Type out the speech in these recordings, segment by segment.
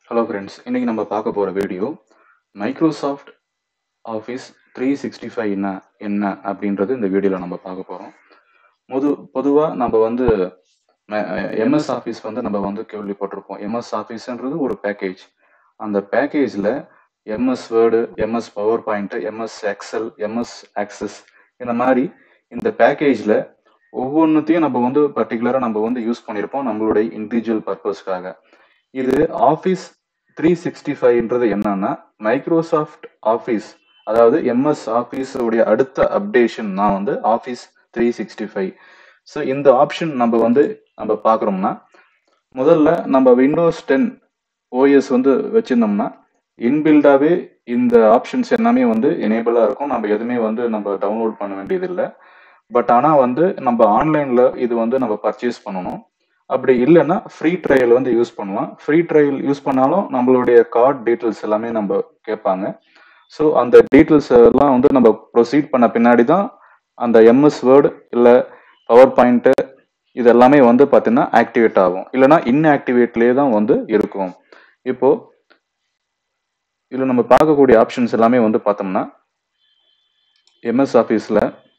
hello friends இன்னைக்கு நம்ம பார்க்க போகிற video Microsoft Office three sixty five என்ன என்ன அப்படின்றது இந்த வீடியோவில் நம்ம பார்க்க போகிறோம் பொது பொதுவாக நம்ம வந்து எம்எஸ் ஆஃபீஸ் வந்து நம்ம வந்து கேள்விப்பட்டிருப்போம் எம்எஸ் ஆஃபீஸ்ன்றது ஒரு பேக்கேஜ் அந்த பேக்கேஜில் MS Word MS PowerPoint MS Excel MS Access இந்த மாதிரி இந்த பேக்கேஜில் ஒவ்வொன்றுத்தையும் நம்ம வந்து பர்டிகுலராக நம்ம வந்து யூஸ் பண்ணியிருப்போம் நம்மளுடைய இண்டிவிஜுவல் பர்பஸ்க்காக இது ஆஃபீஸ் த்ரீ சிக்ஸ்டி ஃபைவ்ன்றது என்னன்னா மைக்ரோசாஃப்ட் ஆஃபீஸ் அதாவது எம்எஸ் ஆஃபீஸ் உடைய அடுத்த அப்டேஷன் தான் வந்து Office three sixty five so இந்த ஆப்ஷன் நம்ம வந்து நம்ம பார்க்குறோம்னா முதல்ல நம்ம விண்டோஸ் டென் ஓஎஸ் வந்து வச்சிருந்தோம்னா இன்பில்டாவே இந்த ஆப்ஷன்ஸ் எல்லாமே வந்து எனேபிளாக இருக்கும் நம்ம எதுவுமே வந்து நம்ம டவுன்லோட் பண்ண வேண்டியதில்லை பட் ஆனால் வந்து நம்ம ஆன்லைனில் இது வந்து நம்ம பர்ச்சேஸ் பண்ணணும் அப்படி இல்லைன்னா ஃப்ரீ ட்ரையல் வந்து யூஸ் பண்ணலாம் ஃப்ரீ ட்ரையல் யூஸ் பண்ணாலும் நம்மளுடைய கார்டு டீட்டெயில்ஸ் எல்லாமே நம்ம கேட்பாங்க ஸோ அந்த டீட்டெயில்ஸ் எல்லாம் வந்து நம்ம ப்ரொசீட் பண்ண பின்னாடி தான் அந்த எம்எஸ் வேர்டு இல்லை பவர் பாயிண்ட்டு இது எல்லாமே வந்து பார்த்தீங்கன்னா ஆக்டிவேட் ஆகும் இல்லைன்னா இன்ஆக்டிவேட்லேயே தான் வந்து இருக்கும் இப்போ இதில் நம்ம பார்க்கக்கூடிய ஆப்ஷன்ஸ் எல்லாமே வந்து பார்த்தோம்னா எம்எஸ் ஆஃபீஸில்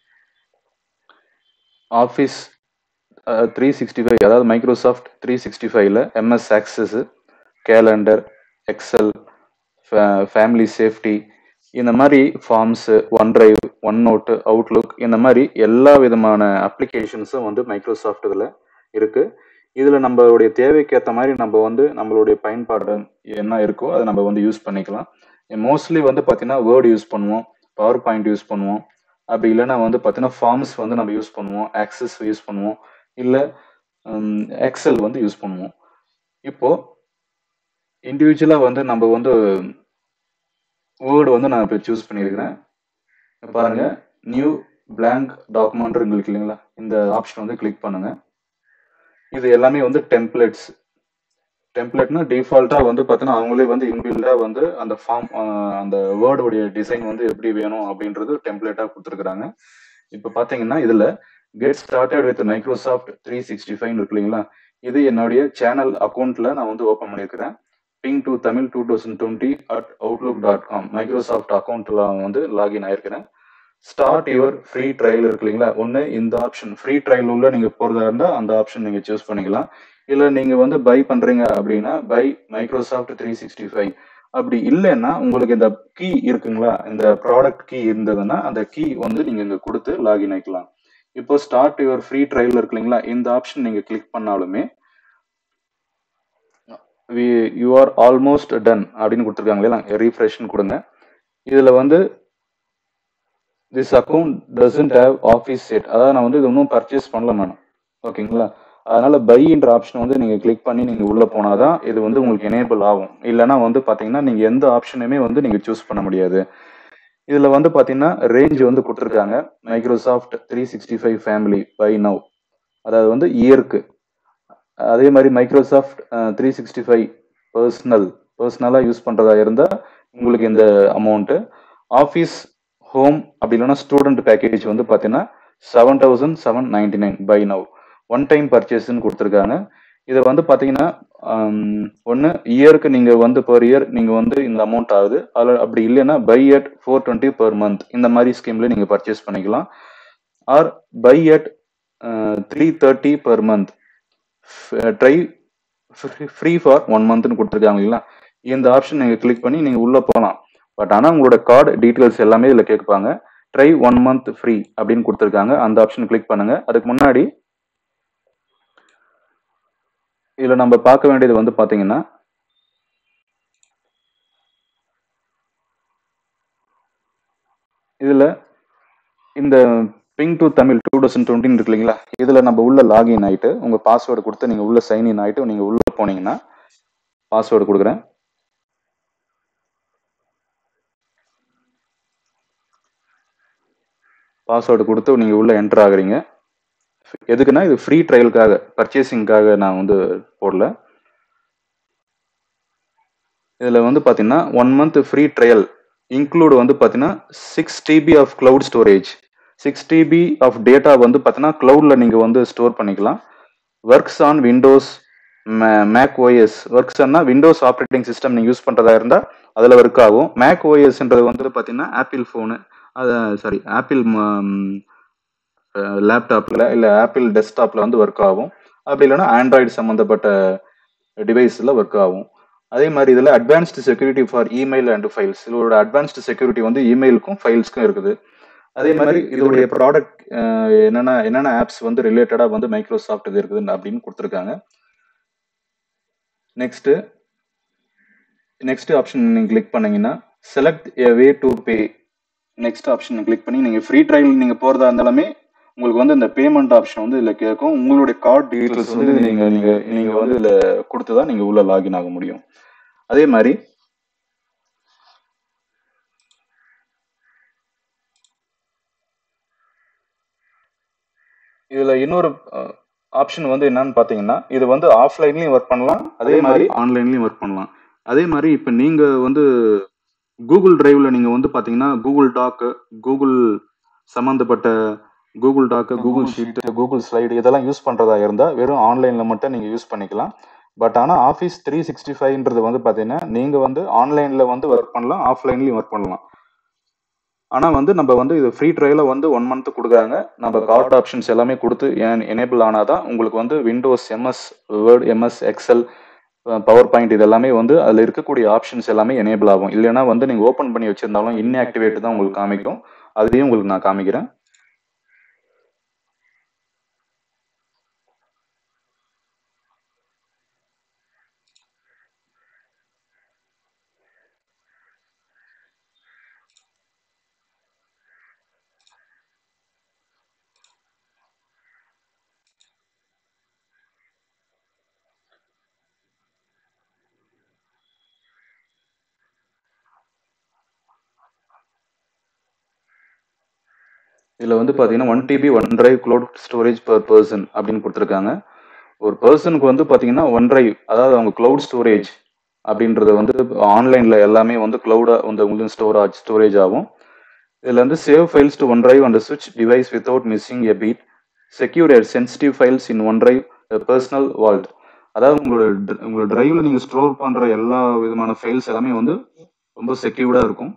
ஆஃபீஸ் த்ரீ சிக்ஸ்டி ஃபைவ் அதாவது மைக்ரோசாஃப்ட் த்ரீ சிக்ஸ்டி ஃபைவ்ல MS Access Calendar Excel Family Safety இந்த மாதிரி Forms One Drive One Note Outlook இந்த மாதிரி எல்லா விதமான அப்ளிகேஷன்ஸும் வந்து மைக்ரோசாஃப்ட் இதில் இருக்குது இதில் நம்மளுடைய தேவைக்கேற்ற மாதிரி நம்ம வந்து நம்மளுடைய பயன்பாடு என்ன இருக்கோ அதை நம்ம வந்து யூஸ் பண்ணிக்கலாம் மோஸ்ட்லி வந்து பார்த்தீங்கன்னா வேர்டு யூஸ் பண்ணுவோம் பவர் பாயிண்ட் யூஸ் பண்ணுவோம் அப்படி இல்லைன்னா வந்து பார்த்தீங்கன்னா ஃபார்ம்ஸ் வந்து நம்ம யூஸ் பண்ணுவோம் ஆக்சஸ் யூஸ் பண்ணுவோம் இல்லை எக்ஸல் வந்து யூஸ் பண்ணுவோம் இப்போ இண்டிவிஜுவலாக வந்து நம்ம வந்து வேர்டு வந்து நான் இப்போ சூஸ் பண்ணியிருக்கிறேன் பாருங்க நியூ பிளாங்க் டாக்குமெண்ட் உங்களுக்கு இல்லைங்களா இந்த ஆப்ஷன் வந்து கிளிக் பண்ணுங்க இது எல்லாமே வந்து டெம்ப்ளேட்ஸ் டெம்ப்ளேட்னா டிஃபால்ட்டாக வந்து பார்த்தீங்கன்னா அவங்களே வந்து இன்பில்டாக வந்து அந்த ஃபார்ம் அந்த வேர்டுடைய டிசைன் வந்து எப்படி வேணும் அப்படின்றது டெம்ப்ளேட்டாக கொடுத்துருக்குறாங்க இப்போ பார்த்தீங்கன்னா இதில் get started with Microsoft three sixty five இருக்கு இல்லைங்களா இது என்னுடைய சேனல் அக்கௌண்ட்ல நான் வந்து ஓப்பன் பண்ணியிருக்கிறேன் Bing to Tamil two thousand twenty at Outlook dot com Microsoft அக்கௌண்ட்ல வந்து லாகின் ஆயிருக்கிறேன் ஸ்டார்ட் யுவர் ஃப்ரீ ட்ரையல் இருக்கு இல்லைங்களா ஒன்று இந்த ஆப்ஷன் ஃப்ரீ ட்ரையல் உள்ள நீங்கள் போகிறதா இருந்தால் அந்த ஆப்ஷன் நீங்கள் சூஸ் பண்ணிக்கலாம் இல்லை நீங்கள் வந்து பை பண்ணுறீங்க அப்படின்னா buy Microsoft three sixty five அப்படி இல்லைன்னா உங்களுக்கு இந்த கீ இருக்குங்களா இந்த ப்ராடக்ட் கீ இருந்ததுன்னா அந்த கீ வந்து நீங்கள் இங்கே கொடுத்து லாகின் ஆகிக்கலாம் இப்போ ஸ்டார்ட் யுவர் ஃப்ரீ ட்ரையல் இருக்கு இல்லைங்களா இந்த ஆப்ஷன் நீங்கள் கிளிக் பண்ணாலுமே we you are almost done அப்படின்னு கொடுத்துருக்காங்க இல்லையா ரீஃப்ரெஷ்னு கொடுங்க இதில் வந்து this account doesn't have Office set அதாவது நான் வந்து இது இன்னும் பர்ச்சேஸ் பண்ணல மேடம் ஓகேங்களா அதனால பைன்ற ஆப்ஷன் வந்து நீங்கள் கிளிக் பண்ணி நீங்கள் உள்ளே போனால் தான் இது வந்து உங்களுக்கு எனேபிள் ஆகும் இல்லைனா வந்து பார்த்தீங்கன்னா நீங்கள் எந்த ஆப்ஷனுமே வந்து நீங்கள் சூஸ் பண்ண முடியாது இதில் வந்து பார்த்தீங்கன்னா ரேஞ்ச் வந்து கொடுத்துருக்காங்க Microsoft three sixty five Family buy now அதாவது வந்து இயருக்கு அதே மாதிரி Microsoft three sixty five Personal பர்சனலாக யூஸ் பண்ணுறதா இருந்தால் உங்களுக்கு இந்த அமௌண்ட்டு ஆஃபீஸ் ஹோம் அப்படி இல்லைன்னா ஸ்டூடெண்ட் பேக்கேஜ் வந்து பார்த்தீங்கன்னா seven thousand seven ninety nine buy now one time பர்ச்சேஸ்ன்னு கொடுத்துருக்காங்க இதை வந்து பார்த்தீங்கன்னா ஒன்று இயருக்கு நீங்கள் வந்து பர் இயர் நீங்கள் வந்து இந்த அமௌண்ட் ஆகுது அதில் அப்படி இல்லைன்னா buy at four twenty per month இந்த மாதிரி ஸ்கீமில் நீங்கள் பர்ச்சேஸ் பண்ணிக்கலாம் or buy at three thirty per month try free for one மந்த்னு கொடுத்துருக்காங்க இல்லைங்களா இந்த ஆப்ஷன் நீங்கள் கிளிக் பண்ணி நீங்கள் உள்ளே போகலாம் பட் ஆனால் உங்களோட கார்டு டீட்டெயில்ஸ் எல்லாமே இதில் கேட்பாங்க ட்ரை ஒன் மந்த் ஃப்ரீ அப்படின்னு கொடுத்துருக்காங்க அந்த ஆப்ஷன் கிளிக் பண்ணுங்க அதுக்கு முன்னாடி இதில் நம்ம பார்க்க வேண்டியது வந்து பார்த்தீங்கன்னா இதில் இந்த Bing to Tamil two thousand டுவெண்ட்டின்னு இருக்கு இல்லைங்களா இதில் நம்ம உள்ள லாகின் ஆகிட்டு உங்கள் பாஸ்வேர்டு கொடுத்து நீங்கள் உள்ள சைன்இன் ஆகிட்டு நீங்கள் உள்ளே போனீங்கன்னா பாஸ்வேர்டு கொடுக்குறேன் பாஸ்வேர்டு கொடுத்து நீங்கள் உள்ளே என்டர் ஆகுறீங்க எதுக்குன்னா இது ஃப்ரீ ட்ரையலுக்காக பர்ச்சேசிங்காக நான் வந்து போடல இதில் வந்து பார்த்தீங்கன்னா one month free trial include வந்து பார்த்தீங்கன்னா six TB of cloud storage six TB of data வந்து பார்த்தீங்கன்னா க்ளவுடில் நீங்கள் வந்து ஸ்டோர் பண்ணிக்கலாம் works on Windows Mac OS ஒர்க்ஸ்னா விண்டோஸ் ஆப்ரேட்டிங் சிஸ்டம் நீங்கள் யூஸ் பண்ணுறதா இருந்தால் அதில் ஒர்க் ஆகும் மேக் ஓஎஸ்ன்றது வந்து பார்த்தீங்கன்னா ஆப்பிள் ஃபோனு அது சாரி ஆப்பிள் லேப்டாப்பில் இல்லை ஆப்பிள் டெஸ்க்டாப்பில் வந்து ஒர்க் ஆகும் அப்படி இல்லைன்னா ஆண்ட்ராய்டு சம்மந்தப்பட்ட டிவைஸில் ஒர்க் ஆகும் அதே மாதிரி இதில் advanced security for email and files இதோட அட்வான்ஸ்டு செக்யூரிட்டி வந்து இமெயிலுக்கும் ஃபைல்ஸ்க்கும் இருக்குது அதே மாதிரி இதோடைய ப்ராடக்ட் என்னென்ன என்னென்ன ஆப்ஸ் வந்து ரிலேட்டடாக வந்து மைக்ரோசாஃப்ட் இது இருக்குது அப்படின்னு கொடுத்துருக்காங்க நெக்ஸ்ட்டு நெக்ஸ்ட் ஆப்ஷன் நீங்கள் கிளிக் பண்ணீங்கன்னா select a way to pay next option click பண்ணி நீங்கள் ஃப்ரீ ட்ரையல் நீங்கள் போகிறதா இருந்தாலுமே உங்களுக்கு வந்து இந்த பேமெண்ட் ஆப்ஷன் வந்து இதில் கேட்கும் உங்களுடைய கார்டு டீட்டெயில்ஸ் வந்து நீங்கள் நீங்கள் நீங்கள் வந்து இதில் கொடுத்து தான் நீங்கள் உள்ளே லாகின் ஆக முடியும் அதே மாதிரி இதில் இன்னொரு ஆப்ஷன் வந்து என்னன்னு பார்த்தீங்கன்னா இது வந்து ஆஃப்லைன்லையும் ஒர்க் பண்ணலாம் அதே மாதிரி ஆன்லைன்லையும் ஒர்க் பண்ணலாம் அதே மாதிரி இப்போ நீங்கள் வந்து கூகுள் டிரைவில் நீங்கள் வந்து பார்த்தீங்கன்னா கூகுள் டாக்கு கூகுள் சம்மந்தப்பட்ட Google doc Google sheet Google slide இதெல்லாம் யூஸ் பண்ணுறதா இருந்தால் வெறும் ஆன்லைனில் மட்டும் நீங்கள் யூஸ் பண்ணிக்கலாம் பட் ஆனால் ஆஃபீஸ் த்ரீ சிக்ஸ்டி ஃபைவ்ன்றது வந்து பார்த்தீங்கன்னா நீங்கள் வந்து ஆன்லைனில் வந்து ஒர்க் பண்ணலாம் ஆஃப்லைன்லையும் ஒர்க் பண்ணலாம் ஆனால் வந்து நம்ம வந்து இது ஃப்ரீ ட்ரையலில் வந்து ஒன் மந்த் கொடுக்குறாங்க நம்ம கார்ட் ஆப்ஷன்ஸ் எல்லாமே கொடுத்து எனேபிள் ஆனால் தான் உங்களுக்கு வந்து Windows MS Word MS Excel Power Point இது எல்லாமே வந்து அதில் இருக்கக்கூடிய ஆப்ஷன்ஸ் எல்லாமே எனேபிள் ஆகும் இல்லைனா வந்து நீங்கள் ஓப்பன் பண்ணி வச்சிருந்தாலும் இன்ஆக்டிவேட் தான் உங்களுக்கு காமிக்கும் அதையும் உங்களுக்கு நான் காமிக்கிறேன் இதில் வந்து பார்த்தீங்கன்னா one TB One Drive cloud storage per person அப்படின்னு கொடுத்துருக்காங்க ஒரு பர்சனுக்கு வந்து பார்த்தீங்கன்னா ஒன் டிரைவ் அதாவது அவங்க க்ளவுட் ஸ்டோரேஜ் அப்படின்றது வந்து ஆன்லைனில் எல்லாமே வந்து க்ளவுடாக வந்து உங்களுக்கு ஸ்டோரேஜ் ஸ்டோரேஜ் ஆகும் இதில் வந்து save files to One Drive and switch device without missing a beat secure sensitive files in One Drive Personal Vault அதாவது உங்களோட உங்களோட டிரைவ்ல நீங்கள் ஸ்டோர் பண்ணுற எல்லா விதமான ஃபைல்ஸ் எல்லாமே வந்து ரொம்ப செக்யூர்டாக இருக்கும்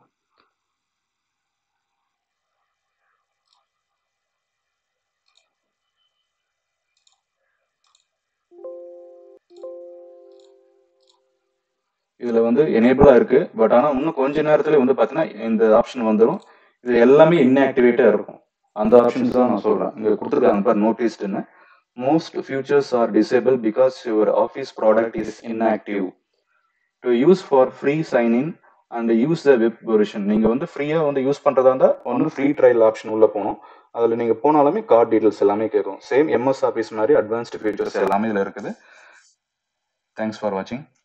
இதில் வந்து எனேபிளாக இருக்குது பட் ஆனால் இன்னும் கொஞ்ச நேரத்தில் வந்து பார்த்தீங்கன்னா இந்த ஆப்ஷன் வந்துடும் இது எல்லாமே இன்ஆக்டிவேட்டாக இருக்கும் அந்த ஆப்ஷன்ஸ் தான் நான் சொல்கிறேன் இங்கே கொடுத்துருக்காங்க பார் நோட்டீஸ்டுன்னு most features are disable because your Office product is inactive to use for free sign in and use the web version நீங்கள் வந்து ஃப்ரீயாக வந்து யூஸ் பண்ணுறதா இருந்தால் ஒன்று ஃப்ரீ ட்ரையல் ஆப்ஷன் உள்ளே போகணும் அதில் நீங்கள் போனாலுமே கார்டு டீட்டெயில்ஸ் எல்லாமே கேட்கும் சேம் எம்எஸ் ஆஃபீஸ் மாதிரி அட்வான்ஸ்டு ஃபீச்சர்ஸ் எல்லாமே இதில் இருக்குது தேங்க்ஸ் ஃபார் வாட்சிங்